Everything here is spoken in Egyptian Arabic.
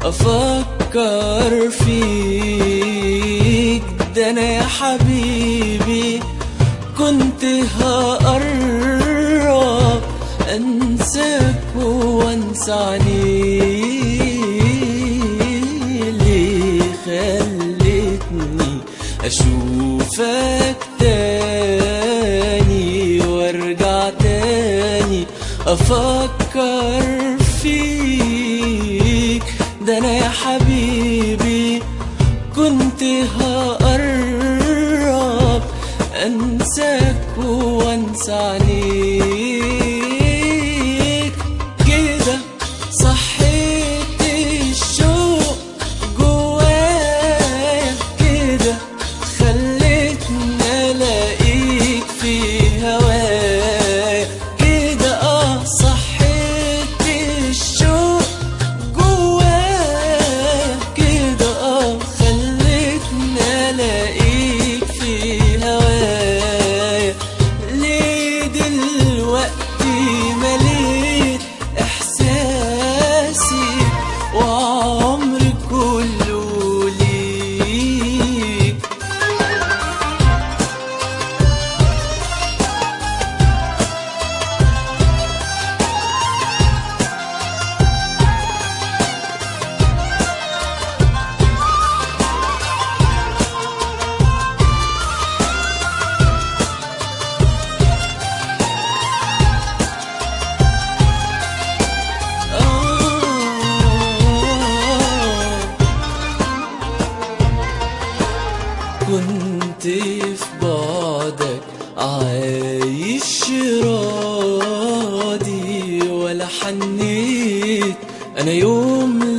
افكر فيك ده انا يا حبيبي كنت هقرب انساك وانسى عنيك ليه خلتني اشوفك تاني وارجع تاني افكر فيك ده انا يا حبيبي كنت هقرب انساك وانسى عليك كده صحيت الشوق جوايا كده خلتني الاقيك في هوايا كده اه صحيت الشوق جوايا كده اه خلتني الاقيك في هوايا ليه دلوقتي مليت احساسي وعمري كله ليك آه كنت في بعدك عايش راضي ولا حنيت انا يوم